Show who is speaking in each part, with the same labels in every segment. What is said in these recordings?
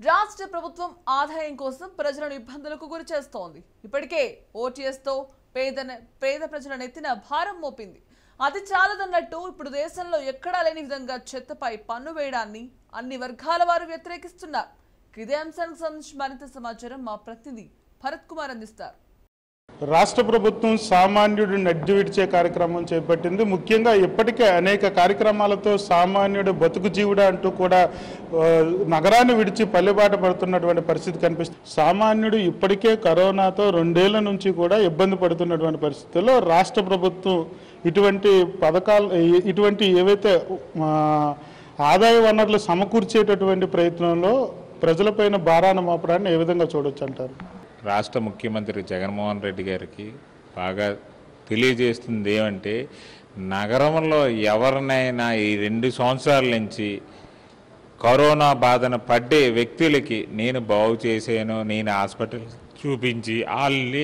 Speaker 1: రాష్ట్ర ప్రభుత్వం ఆదాయం కోసం ప్రజలను ఇబ్బందులకు గురి చేస్తోంది ఇప్పటికే ఓటీఎస్తో పేద పేద ప్రజల నెత్తిన భారం మోపింది అది చాలదన్నట్టు ఇప్పుడు దేశంలో ఎక్కడా లేని విధంగా చెత్తపై పన్ను వేయడాన్ని అన్ని వర్గాల వారు వ్యతిరేకిస్తున్నారు ఇదే అంశానికి సంబంధించి మరింత సమాచారం మా ప్రతినిధి భరత్ కుమార్ అందిస్తారు
Speaker 2: రాష్ట్ర ప్రభుత్వం సామాన్యుడు నడ్డి విడిచే కార్యక్రమం చేపట్టింది ముఖ్యంగా ఇప్పటికే అనేక కార్యక్రమాలతో సామాన్యుడు బతుకు జీవుడా అంటూ కూడా ఆ, నగరాన్ని విడిచి పల్లెబాట పడుతున్నటువంటి పరిస్థితి కనిపిస్తుంది సామాన్యుడు ఇప్పటికే కరోనాతో రెండేళ్ల నుంచి కూడా ఇబ్బంది పడుతున్నటువంటి పరిస్థితుల్లో రాష్ట్ర ప్రభుత్వం ఇటువంటి పథకాలు ఇ- ఇటువంటి ఏవైతే ఆ, ఆదాయ వనరులు సమకూర్చేటటువంటి ప్రయత్నంలో ప్రజలపైన భారాన్ని మోపడాన్ని ఏ విధంగా చూడొచ్చు అంటారు
Speaker 3: రాష్ట్ర ముఖ్యమంత్రి జగన్మోహన్ రెడ్డి గారికి బాగా తెలియజేస్తుంది ఏమంటే నగరంలో ఎవరినైనా ఈ రెండు సంవత్సరాల నుంచి కరోనా బాధన పడ్డే వ్యక్తులకి నేను బాగు చేశాను నేను హాస్పిటల్ చూపించి వాళ్ళని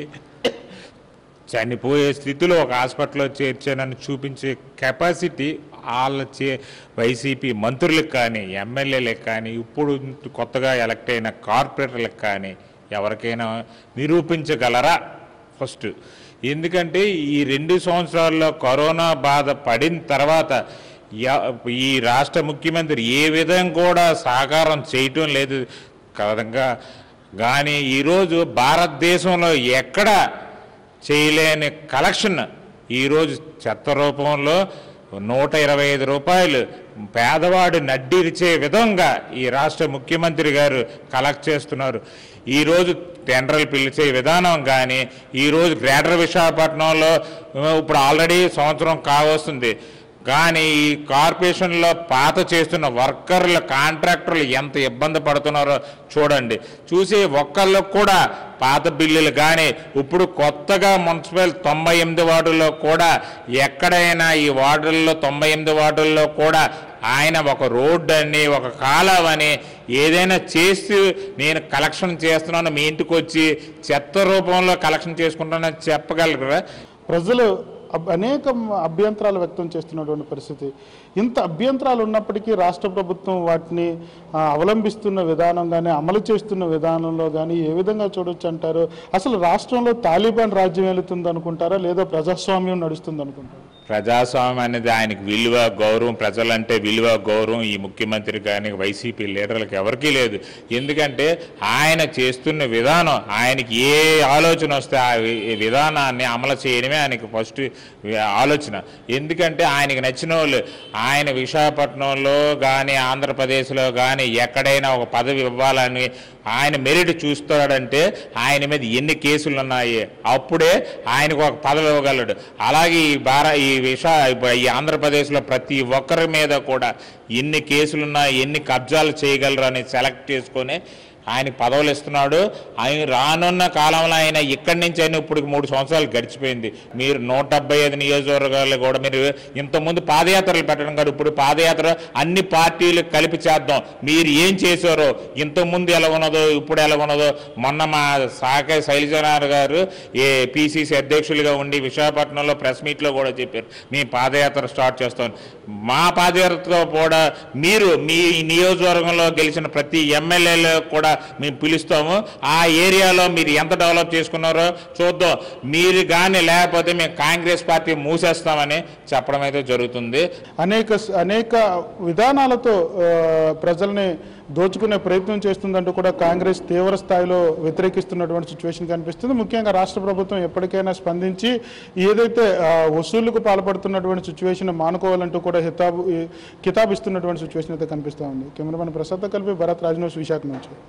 Speaker 3: చనిపోయే స్థితిలో ఒక హాస్పిటల్లో చేర్చానని చూపించే కెపాసిటీ వాళ్ళ చే వైసీపీ మంత్రులకు కానీ ఎమ్మెల్యేలకు కానీ ఇప్పుడు కొత్తగా ఎలక్ట్ అయిన కార్పొరేటర్లకు కానీ ఎవరికైనా నిరూపించగలరా ఫస్ట్ ఎందుకంటే ఈ రెండు సంవత్సరాల్లో కరోనా బాధ పడిన తర్వాత య- ఈ రాష్ట్ర ముఖ్యమంత్రి ఏ విధంగా కూడా సహకారం చేయటం లేదు కదంగా కానీ ఈరోజు భారతదేశంలో ఎక్కడ చేయలేని కలెక్షన్ ఈరోజు చెత్త రూపంలో నూట ఇరవై ఐదు రూపాయలు పేదవాడు నడ్డిరిచే విధంగా ఈ రాష్ట్ర ముఖ్యమంత్రి గారు కలెక్ట్ చేస్తున్నారు ఈరోజు టెండర్లు పిలిచే విధానం కానీ ఈరోజు గ్రేటర్ విశాఖపట్నంలో ఆ, ఇప్పుడు ఆల్రెడీ సంవత్సరం కావస్తుంది కానీ ఈ కార్పొరేషన్లో పాత చేస్తున్న వర్కర్ల కాంట్రాక్టర్లు ఎంత ఇబ్బంది పడుతున్నారో చూడండి చూసి ఒక్కళ్ళకు కూడా పాత బిల్లులు కానీ ఇప్పుడు కొత్తగా మున్సిపల్ తొంభై ఎనిమిది వార్డుల్లో కూడా ఎక్కడైనా ఈ వార్డుల్లో తొంభై ఎనిమిది వార్డుల్లో కూడా ఆయన ఒక రోడ్డు అని ఒక కాలువ అని ఏదైనా చేసి నేను కలెక్షన్ చేస్తున్నాను మీ ఇంటికి వచ్చి చెత్త రూపంలో కలెక్షన్ చేసుకుంటానని చెప్పగలరా
Speaker 2: ప్రజలు అబ్- అనేక అభ్యంతరాలు వ్యక్తం చేస్తున్నటువంటి పరిస్థితి ఇంత అభ్యంతరాలు ఉన్నప్పటికీ రాష్ట్ర ప్రభుత్వం వాటిని ఆ, అవలంబిస్తున్న విధానం కానీ అమలు చేస్తున్న విధానంలో కానీ ఏ విధంగా చూడొచ్చు అంటారు అసలు రాష్ట్రంలో తాలిబాన్ రాజ్యం వెళుతుంది అనుకుంటారా లేదా ప్రజాస్వామ్యం నడుస్తుంది అనుకుంటారా
Speaker 3: ప్రజాస్వామ్యం అనేది ఆయనకి విలువ గౌరవం ప్రజలంటే విలువ గౌరవం ఈ ముఖ్యమంత్రి కానీ వైసీపీ లీడర్లకు ఎవరికీ లేదు ఎందుకంటే ఆయన చేస్తున్న విధానం ఆయనకి ఏ ఆలోచన వస్తే ఆ వి- ఈ విధానాన్ని అమలు చేయడమే ఆయనకి ఫస్ట్ ఆలోచన ఎందుకంటే ఆయనకి నచ్చిన వాళ్ళు ఆయన విశాఖపట్నంలో కానీ ఆంధ్రప్రదేశ్లో కానీ ఎక్కడైనా ఒక పదవి ఇవ్వాలని ఆయన మెరిట్ చూస్తాడంటే ఆయన మీద ఎన్ని కేసులు ఉన్నాయి అప్పుడే ఆయనకు ఒక పదవి ఇవ్వగలడు అలాగే ఈ భార ఈ విశా ఈ ఆంధ్రప్రదేశ్లో ప్రతి ఒక్కరి మీద కూడా ఎన్ని కేసులున్నా ఎన్ని కబ్జాలు చేయగలరు అని సెలెక్ట్ చేసుకొని ఆయన పదవులు ఇస్తున్నాడు ఆయన రానున్న కాలంలో ఆయన ఇక్కడి నుంచి అయినా ఇప్పుడు మూడు సంవత్సరాలు గడిచిపోయింది మీరు నూట డెబ్బై ఐదు నియోజకవర్గాలు కూడా మీరు ఇంతకుముందు పాదయాత్రలు పెట్టడం కాదు ఇప్పుడు పాదయాత్ర అన్ని పార్టీలు కలిపి చేద్దాం మీరు ఏం చేశారో ఇంతకుముందు ఎలా ఉన్నదో ఇప్పుడు ఎలా ఉన్నదో మొన్న మా సాకే శైలజనార్ గారు ఏ పిసిసి అధ్యక్షులుగా ఉండి విశాఖపట్నంలో ప్రెస్ మీట్లో కూడా చెప్పారు మేము పాదయాత్ర స్టార్ట్ చేస్తాం మా పాదయాత్రతో కూడా మీరు మీ నియోజకవర్గంలో గెలిచిన ప్రతి ఎమ్మెల్యేలు కూడా మేము పిలుస్తాము ఆ ఏరియాలో మీరు ఎంత డెవలప్ చేసుకున్నారో చూద్దాం మీరు కానీ లేకపోతే మేము కాంగ్రెస్ పార్టీ మూసేస్తామని చెప్పడం అయితే జరుగుతుంది
Speaker 2: అనేక అనేక విధానాలతో ఆ, ప్రజల్ని దోచుకునే ప్రయత్నం చేస్తుందంటూ కూడా కాంగ్రెస్ తీవ్ర స్థాయిలో వ్యతిరేకిస్తున్నటువంటి సిచ్యువేషన్ కనిపిస్తుంది ముఖ్యంగా రాష్ట్ర ప్రభుత్వం ఎప్పటికైనా స్పందించి ఏదైతే ఆ, వసూళ్లకు పాల్పడుతున్నటువంటి సిచ్యువేషన్ మానుకోవాలంటూ కూడా హితాబు కితాబిస్తున్నటువంటి సిచ్యువేషన్ అయితే కనిపిస్తూ ఉంది కెమెరామెన్ ప్రసాద్ కలిపి భరత్ రాజ్ న్యూస్ విశాఖ నుంచి